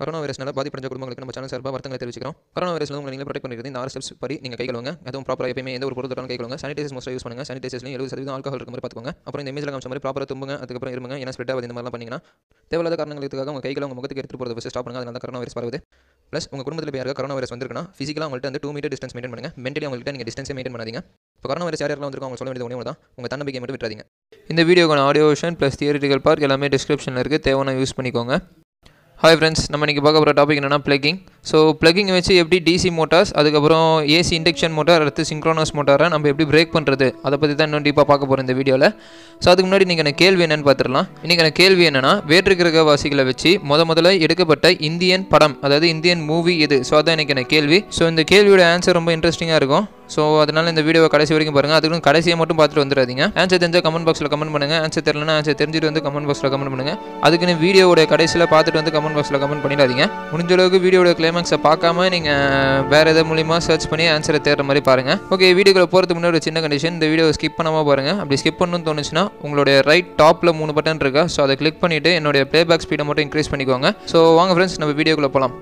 corona வைரஸ்னால பாதிப்படைஞ்ச குடும்பங்களுக்கு நம்ம channel சார்பாக வருத்தங்களை தெரிவிக்கிறோம் கொரோனா வைரஸ்ல உங்களை நீங்களே ப்ரொடெக்ட் பண்ணிக்கிறது இந்த ஆறு ஸ்டெப்ஸ் படி நீங்கள் கை கழுவுங்க அதுவும் ப்ராப்பராக எப்பயுமே எந்த ஒரு பொருள் தொட்டாலும் கை கழுவுங்க சானிடைசர்ஸ் மோஸ்ட்டாக யூஸ் பண்ணுங்க சானிடைசர்ஸ்லையும் எழுபது சதவீதம் ஆல்கஹால் இருக்க மாதிரி பார்த்துக்கோங்க அப்புறம் இந்த இமேஜில் காமிச்ச மாதிரி ப்ராப்பராக தும்புங்க அதுக்கப்புறம் இருமுங்க ஏன்னா ஸ்ப்ரெட் ஆகுது இந்த மாதிரிலாம் பண்ணிங்கன்னா தேவையில்லாத காரணங்களுக்காக உங்கள் கைகளை உங்கள் முகத்துக்கு எடுத்து போகிறது ஃபஸ்ட் ஸ்டாப் பண்ணுங்க அதனால தான் கொரோனா வைரஸ் பரவுது ப்ளஸ் உங்கள் குடும்பத்தில் யாருக்கு கொரோனா வைரஸ் வந்திருக்குன்னா ஃபிசிக்கலாக அவங்கள்ட்ட வந்து டூ மீட்டர் டிஸ்டன்ஸ் மெயின்டைன் பண்ணுங்க மென்டலி அவங்கள்ட்ட நீங்கள் டிஸ்டன்ஸே மெயின்டைன் பண்ணாதீங்க இப்போ கொரோனா வைரஸ் யார் யாரெல்லாம் வந்திருக்கோம் அவங்க சொல்ல வேண்டியது ஒன்றே தான் உங்கள் தன்னம்பிக்கை மட்டும் விட்டுறாதீங்க இந்த வீடியோக்கான audio version plus theoretical part எல்லாமே டிஸ்கிரிப்ஷனில் இருக்குது தேவையான யூஸ் பண்ணிக்கோங்க ஹாய் ஃப்ரெண்ட்ஸ் நம்ம இன்றைக்கி பார்க்க போகிற டாபிக் என்னென்னா ப்ளக்கிங் ஸோ ப்ளக்கிங் வச்சு எப்படி டிசி மோட்டார்ஸ் அதுக்கப்புறம் ஏசி இண்டக்ஷன் மோட்டார் அடுத்து சிங்க்ரோனஸ் மோட்டாரை நம்ம எப்படி பிரேக் பண்ணுறது அதை பற்றி தான் இன்னும் டீப்பாக பார்க்க போகிறோம் இந்த வீடியோவில் ஸோ அதுக்கு முன்னாடி நீங்கள் எனக்கு கேள்வி என்னென்னு பார்த்துடலாம் இன்றைக்கான கேள்வி என்னென்னா வேற்றுக்கிரக வாசிகளை வச்சு முத முதல்ல எடுக்கப்பட்ட இந்தியன் படம் அதாவது இந்தியன் மூவி எது ஸோ அதான் எனக்கு என்ன கேள்வி ஸோ இந்த கேள்வியோட ஆன்சர் ரொம்ப இன்ட்ரெஸ்டிங்காக இருக்கும் ஸோ அதனால் இந்த வீடியோவை கடைசி வரைக்கும் பாருங்கள் அதுக்கும் கடைசியை மட்டும் பார்த்துட்டு வந்துடாதீங்க ஆன்சர் தெரிஞ்சால் கமெண்ட் பாக்ஸில் கமெண்ட் பண்ணுங்கள் ஆன்சர் தெரியலனா ஆன்சர் தெரிஞ்சுட்டு வந்து கமெண்ட் பாக்ஸில் கமெண்ட் பண்ணுங்கள் அதுக்குன்னு வீடியோவோட கடைசியில் பார்த்துட்டு வந்து கமெண்ட் பாக்ஸில் கமெண்ட் பண்ணிடாதீங்க முடிஞ்ச அளவுக்கு வீடியோட கிளைமேக்ஸை பார்க்காம நீங்கள் வேறு எதாவது மூலிமா சர்ச் பண்ணி ஆன்சரை தேடுற மாதிரி பாருங்கள் ஓகே வீடியோக்குள்ள போகிறதுக்கு முன்னாடி ஒரு சின்ன கண்டிஷன் இந்த வீடியோவை ஸ்கிப் பண்ணாமல் பாருங்கள் அப்படி ஸ்கிப் பண்ணணும்னு தோணுச்சுன்னா உங்களுடைய ரைட் டாப்பில் மூணு பட்டன் இருக்கா ஸோ அதை கிளிக் பண்ணிவிட்டு என்னுடைய ப்ளேபேக் ஸ்பீடை மட்டும் இன்க்ரீஸ் பண்ணிக்கோங்க ஸோ வாங்க ஃப்ரெண்ட்ஸ் நம்ம வீடியோக்குள்ளே போகலாம்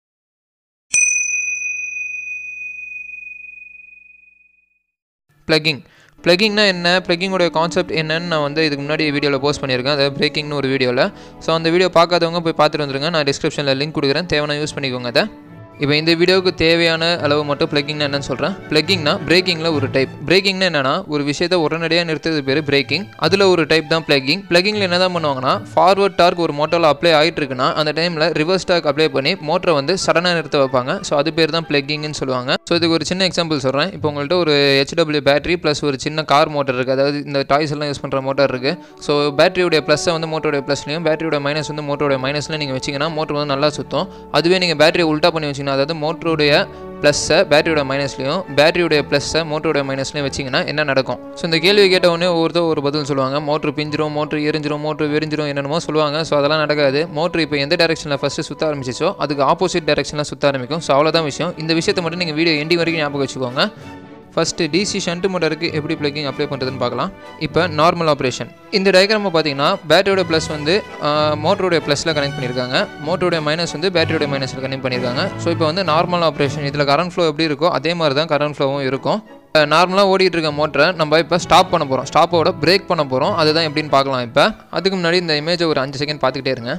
ப்ளக்கிங் ப்ளக்கிங்னா என்ன ப்ளக்கிங்கோட கான்செப்ட் என்னன்னு நான் வந்து இதுக்கு முன்னாடி வீடியோவில் போஸ்ட் பண்ணியிருக்கேன் அதாவது பிரேக்கிங்னு ஒரு வீடியோவில் ஸோ அந்த வீடியோ பார்க்காதவங்க போய் பார்த்துட்டு வந்துருங்க நான் டிஸ்கிரிப்ஷனில் லிங்க் கொடுக்குறேன் தேவையான யூஸ் பண்ணிக்கோங்க அதை இப்போ இந்த வீடியோவுக்கு தேவையான அளவு மட்டும் ப்ளக்கிங்னா என்னன்னு சொல்கிறேன் ப்ளக்கிங்னா பிரேக்கிங்கில் ஒரு டைப் பிரேக்கிங்னா என்னன்னா ஒரு விஷயத்தை உடனடியாக நிறுத்துறது பேர் பிரேக்கிங் அதில் ஒரு டைப் தான் ப்ளக்கிங் ப்ளக்கிங்கில் என்ன தான் பண்ணுவாங்கன்னா ஃபார்வர்ட் டார்க் ஒரு மோட்டரில் அப்ளை ஆகிட்டு இருக்குன்னா அந்த டைமில் ரிவர்ஸ் டார்க் அப்ளை பண்ணி மோட்டரை வந்து சடனாக நிறுத்த வைப்பாங்க ஸோ அது பேர் தான் ப்ளக்கிங்னு சொல்லுவாங்க ஸோ இதுக்கு ஒரு சின்ன எக்ஸாம்பிள் சொல்கிறேன் இப்போ உங்கள்கிட்ட ஒரு ஹெச்டபிள்யூ பேட்டரி ப்ளஸ் ஒரு சின்ன கார் மோட்டர் இருக்குது அதாவது இந்த டாய்ஸ் எல்லாம் யூஸ் பண்ணுற மோட்டர் இருக்குது ஸோ பேட்டரியோடைய ப்ளஸ்ஸை வந்து மோட்டருடைய ப்ளஸ்லையும் பேட்டரியோட மைனஸ் வந்து மோட்டருடைய மைனஸ்லையும் நீங்கள் வச்சிங்கன்னா மோட்டர் வந்து நல்லா சுற்றும் அதுவே நீங்கள் பேட்டரியை உல்ட்டா பண்ணி வச்சிங்கன்னா அதாவது மோட்டருடைய ப்ளஸ்ஸை பேட்டரியோட மைனஸ்லையும் பேட்டரியோடைய ப்ளஸ்ஸை மோட்டருடைய மைனஸ்லையும் வச்சிங்கன்னா என்ன நடக்கும் ஸோ இந்த கேள்வி கேட்ட உடனே ஒவ்வொருத்தர் ஒரு பதில் சொல்லுவாங்க மோட்ரு பிஞ்சிரும் மோட்ரு எரிஞ்சிரும் மோட்ரு வெறிஞ்சிரும் என்னென்னமோ சொல்லுவாங்க ஸோ அதெல்லாம் நடக்காது மோட்ரு இப்போ எந்த டேரக்ஷனில் ஃபஸ்ட்டு சுற்ற ஆரம்பிச்சிச்சோ அதுக்கு ஆப்போசிட் டேரக்ஷனில் சுற்ற ஆரம்பிக்கும் ஸோ அவ்வளோதான் விஷயம் இந்த விஷயத்தை மட்டும் நீங்கள் வீடியோ எண்டி வரைக்கும் ஞாபகம் வச்சுக்கோங்க ஃபஸ்ட்டு டிசி ஷண்ட் மோட்டருக்கு எப்படி ப்ளக்கிங் அப்ளை பண்ணுறதுன்னு பார்க்கலாம் இப்போ நார்மல் ஆப்ரேஷன் இந்த டயக்ராமை பார்த்தீங்கன்னா பேட்டரியோட ப்ளஸ் வந்து மோட்டருடைய ப்ளஸில் கனெக்ட் பண்ணியிருக்காங்க மோட்டருடைய மைனஸ் வந்து பேட்டரியோட மைனஸில் கனெக்ட் பண்ணியிருக்காங்க ஸோ இப்போ வந்து நார்மல் ஆப்ரேஷன் இதில் கரண்ட் ஃப்ளோ எப்படி இருக்கோ அதே மாதிரி தான் கரண்ட் ஃப்ளோவும் இருக்கும் நார்மலாக ஓடிட்டு இருக்க மோட்டரை நம்ம இப்போ ஸ்டாப் பண்ண போகிறோம் ஸ்டாப்போட பிரேக் பண்ண போகிறோம் அதுதான் எப்படின்னு பார்க்கலாம் இப்போ அதுக்கு முன்னாடி இந்த இமேஜை ஒரு அஞ்சு செகண்ட் பார்த்துக்கிட்டே இருங்க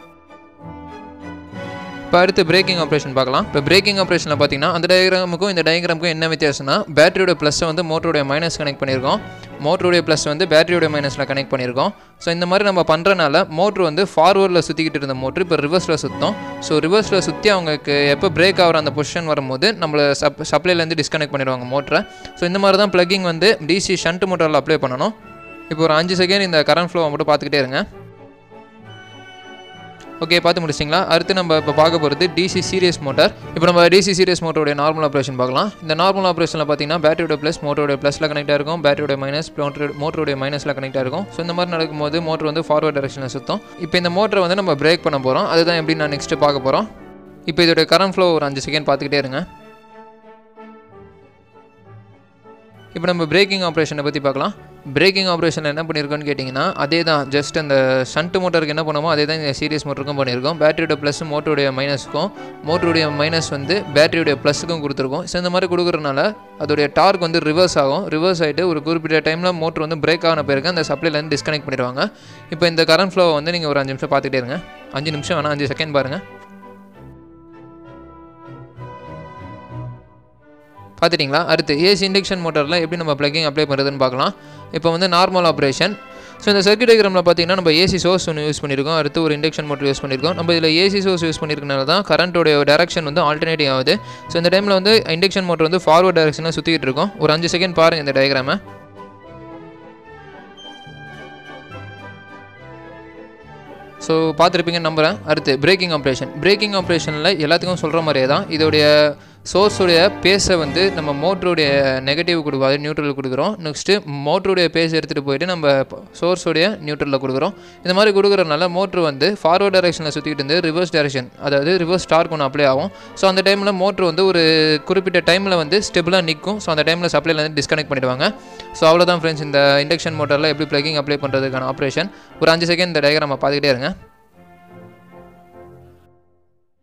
இப்போ அடுத்து பிரேக்கிங் ஆப்ரேஷன் பார்க்கலாம் இப்போ பிரேக்கிங் ஆப்ரேஷனில் பார்த்தீங்கன்னா அந்த டயக்ராமுக்கும் இந்த டயக்ராமுக்கும் என்ன வித்தியாசம்னா பேட்டரியோட ப்ளஸ்ஸை வந்து மோட்டருடைய மைனஸ் கனெக்ட் பண்ணியிருக்கோம் மோட்டருடைய ப்ளஸ் வந்து பேட்டரியோட மைனஸில் கனெக்ட் பண்ணியிருக்கோம் ஸோ இந்த மாதிரி நம்ம பண்ணுறனால மோட்ரு வந்து ஃபார்வர்டில் சுற்றிக்கிட்டு இருந்த மோட்ரு இப்போ ரிவர்ஸில் சுற்றும் ஸோ ரிவர்ஸில் சுற்றி அவங்களுக்கு எப்போ பிரேக் ஆகிற அந்த பொசிஷன் வரும்போது நம்மளை சப் சப்ளைலேருந்து டிஸ்கனெக்ட் பண்ணிடுவாங்க மோட்டரை ஸோ இந்த மாதிரி தான் ப்ளக்கிங் வந்து டிசி ஷண்ட் மோட்டரில் அப்ளை பண்ணணும் இப்போ ஒரு அஞ்சு செகண்ட் இந்த கரண்ட் ஃப்ளோவை மட்டும் பார்த்துக்கிட்டே இருங்க ஓகே பார்த்து முடிச்சிங்களா அடுத்து நம்ம இப்போ பார்க்க போகிறது டிசி சீரியஸ் மோட்டார் இப்போ நம்ம டிசி சீரியஸ் மோட்டருடைய நார்மல் ஆப்ரேஷன் பார்க்கலாம் இந்த நார்மல் ஆப்ரேஷனில் பார்த்தீங்கன்னா பேட்டரியோட ப்ளஸ் மோட்டருடைய ப்ளஸில் கனெக்ட் இருக்கும் பேட்டரியோட மைனஸ் மோட்டர் மோட்டருடைய மைனஸில் கனெக்ட் இருக்கும் ஸோ இந்த மாதிரி நடக்கும்போது மோட்டர் வந்து ஃபார்வர்ட் டேரக்ஷனில் சுற்றும் இப்போ இந்த மோட்டரை வந்து நம்ம பிரேக் பண்ண போகிறோம் அதுதான் எப்படி நான் நெக்ஸ்ட்டு பார்க்க போகிறோம் இப்போ இதோட கரண்ட் ஃப்ளோ ஒரு அஞ்சு செகண்ட் பார்த்துக்கிட்டே இருங்க இப்போ நம்ம பிரேக்கிங் ஆப்ரேஷனை பற்றி பார்க்கலாம் பிரேக்கிங் ஆப்ரேஷன் என்ன பண்ணியிருக்கோன்னு கேட்டிங்கன்னா அதே தான் ஜஸ்ட் அந்த ஷண்ட் மோட்டருக்கு என்ன பண்ணுமோ அதே தான் இந்த சீரியஸ் மோட்டருக்கும் பண்ணியிருக்கோம் பேட்டரியோட ப்ளஸ் மோட்டருடைய மைனஸுக்கும் மோட்டருடைய மைனஸ் வந்து பேட்டரியோடைய ப்ளஸுக்கும் கொடுத்துருக்கோம் ஸோ இந்த மாதிரி கொடுக்குறதுனால அதோடைய டார்க் வந்து ரிவர்ஸ் ஆகும் ரிவர்ஸ் ஆகிட்டு ஒரு குறிப்பிட்ட டைமில் மோட்டர் வந்து பிரேக் ஆன பிறகு அந்த சப்ளைலேருந்து டிஸ்கனெக்ட் பண்ணிடுவாங்க இப்போ இந்த கரண்ட் ஃப்ளோவை வந்து நீங்கள் ஒரு அஞ்சு நிமிஷம் பார்த்துட்டே இருங்க அஞ்சு நிமிஷம் வேணால் அஞ்சு செகண்ட் பாருங்கள் பார்த்துட்டிங்களா அடுத்து ஏசி இண்டக்ஷன் மோட்டரில் எப்படி நம்ம ப்ளக்கிங் அப்ளை பண்ணுறதுன்னு பார்க்கலாம் இப்போ வந்து நார்மல் ஆப்ரேஷன் ஸோ இந்த சர்க்கியூட் டயக்ராமில் பார்த்தீங்கன்னா நம்ம ஏசி சோர்ஸ் ஒன்று யூஸ் பண்ணியிருக்கோம் அடுத்து ஒரு இண்டக்ஷன் மோட்டர் யூஸ் பண்ணியிருக்கோம் நம்ம இதில் ஏசி சோர்ஸ் யூஸ் பண்ணியிருக்கனால தான் கரண்ட்டோட டேரக்ஷன் வந்து ஆல்டர்னேட்டிவ் ஆகுது ஸோ இந்த டைமில் வந்து இண்டக்ஷன் மோட்டர் வந்து ஃபார்வர்ட் டேரக்ஷனாக சுற்றிக்கிட்டு இருக்கும் ஒரு அஞ்சு செகண்ட் பாருங்கள் இந்த டயக்ராமை ஸோ பார்த்துருப்பீங்கன்னு நம்புகிறேன் அடுத்து பிரேக்கிங் ஆப்ரேஷன் பிரேக்கிங் ஆப்ரேஷனில் எல்லாத்துக்கும் சொல்கிற மாதிரியே தான் இதோடைய சோர்ஸுடைய பேஸை வந்து நம்ம மோட்டருடைய நெகட்டிவ் கொடுக்கும் அது நியூட்ரல் கொடுக்குறோம் நெக்ஸ்ட்டு மோட்டருடைய பேஸ் எடுத்துகிட்டு போயிட்டு நம்ம சோர்ஸுடைய நியூட்ரலில் கொடுக்குறோம் இந்த மாதிரி கொடுக்குறதுனால மோட்ரு வந்து ஃபார்வர்ட் டைரக்ஷனில் சுற்றிட்டு இருந்து ரிவர்ஸ் டைரக்ஷன் அதாவது ரிவர்ஸ் டார்க் ஒன்று அப்ளை ஆகும் ஸோ அந்த டைமில் மோட்ரு வந்து ஒரு குறிப்பிட்ட டைமில் வந்து ஸ்டெபிளாக நிற்கும் ஸோ அந்த டைமில் சப்ளைலேருந்து டிஸ்கனெக்ட் பண்ணிடுவாங்க ஸோ அவ்வளோதான் ஃப்ரெண்ட்ஸ் இந்த இண்டக்ஷன் மோட்டரில் எப்படி ப்ளக்கிங் அப்ளை பண்ணுறதுக்கான ஆப்ரேஷன் ஒரு அஞ்சு செகண்ட் இந்த டயக்ராமை பார்த்துக்கிட்டே இருங்க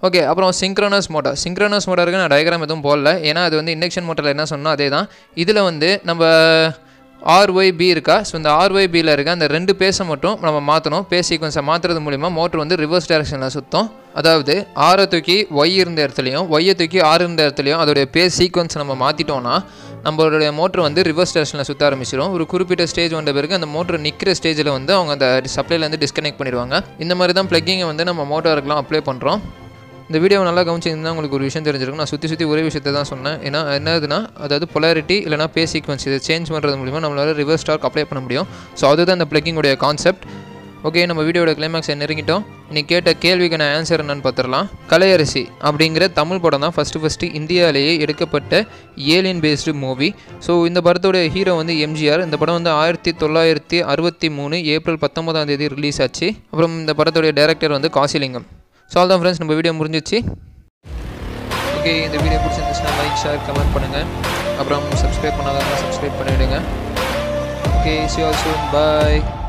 ஓகே அப்புறம் சிங்க்ரோனஸ் மோட்டார் சிங்க்ரோனஸ் மோட்டாருக்கு நான் டயக்ராம் எதுவும் போடல ஏன்னா அது வந்து இண்டக்ஷன் மோட்டரில் என்ன சொன்னோம் அதே தான் இதில் வந்து நம்ம ஆர்ஒய்பி இருக்கா ஸோ இந்த ஆர்ஒய்பியில் இருக்க அந்த ரெண்டு பேஸை மட்டும் நம்ம மாற்றணும் பேஸ் சீக்வன்ஸை மாற்றுறது மூலிமா மோட்டர் வந்து ரிவர்ஸ் டைரக்ஷனில் சுற்றும் அதாவது ஆரை தூக்கி ஒய் இருந்த இடத்துலையும் ஒய்யை தூக்கி ஆறு இருந்த இடத்துலையும் அதோடைய பேஸ் சீக்வன்ஸ் நம்ம மாற்றிட்டோம்னா நம்மளுடைய மோட்டர் வந்து ரிவர்ஸ் டைரக்ஷனில் சுற்ற ஆரம்பிச்சிடும் ஒரு குறிப்பிட்ட ஸ்டேஜ் வந்த பிறகு அந்த மோட்டர் நிற்கிற ஸ்டேஜில் வந்து அவங்க அந்த சப்ளைலேருந்து டிஸ்கனெக்ட் பண்ணிடுவாங்க இந்த மாதிரி தான் ப்ளக்கிங்கை வந்து நம்ம மோட்டருக்குலாம் அப்ளை பண்ணுறோம் இந்த வீடியோவை நல்லா கவனிச்சிருந்தா உங்களுக்கு ஒரு விஷயம் தெரிஞ்சிருக்கும் நான் சுற்றி சுற்றி ஒரே விஷயத்தை தான் சொன்னேன் ஏன்னா என்னதுன்னா அதாவது பொலாரிட்டி இல்லைனா பே சீக்வன்ஸ் இதை சேஞ்ச் பண்ணுறது மூலிமா நம்மளால் ரிவர்ஸ் ஸ்டாக் அப்ளை பண்ண முடியும் ஸோ அதுதான் இந்த ப்ளக்கிங்குடைய கான்செப்ட் ஓகே நம்ம வீடியோட கிளைமேக்ஸ் நெருங்கிட்டோம் இன்னைக்கு கேட்ட கேள்விக்கான ஆன்சர் என்னன்னு பார்த்துடலாம் கலையரசி அப்படிங்கிற தமிழ் படம் தான் ஃபஸ்ட்டு ஃபஸ்ட்டு இந்தியாவிலேயே எடுக்கப்பட்ட ஏலியன் பேஸ்டு மூவி ஸோ இந்த படத்தோட ஹீரோ வந்து எம்ஜிஆர் இந்த படம் வந்து ஆயிரத்தி தொள்ளாயிரத்தி அறுபத்தி மூணு ஏப்ரல் பத்தொன்பதாம் தேதி ரிலீஸ் ஆச்சு அப்புறம் இந்த படத்தோடைய டைரக்டர் வந்து காசிலிங்கம் ஸோ அவ்வளோதான் ஃப்ரெண்ட்ஸ் நம்ம வீடியோ முடிஞ்சிச்சு ஓகே இந்த வீடியோ பிடிச்சிருந்துச்சுன்னா லைக் ஷேர் கமெண்ட் பண்ணுங்கள் அப்புறம் சப்ஸ்கிரைப் பண்ணாதவங்க சப்ஸ்கிரைப் பண்ணிவிடுங்க ஓகே சி ஆல்சோ பாய்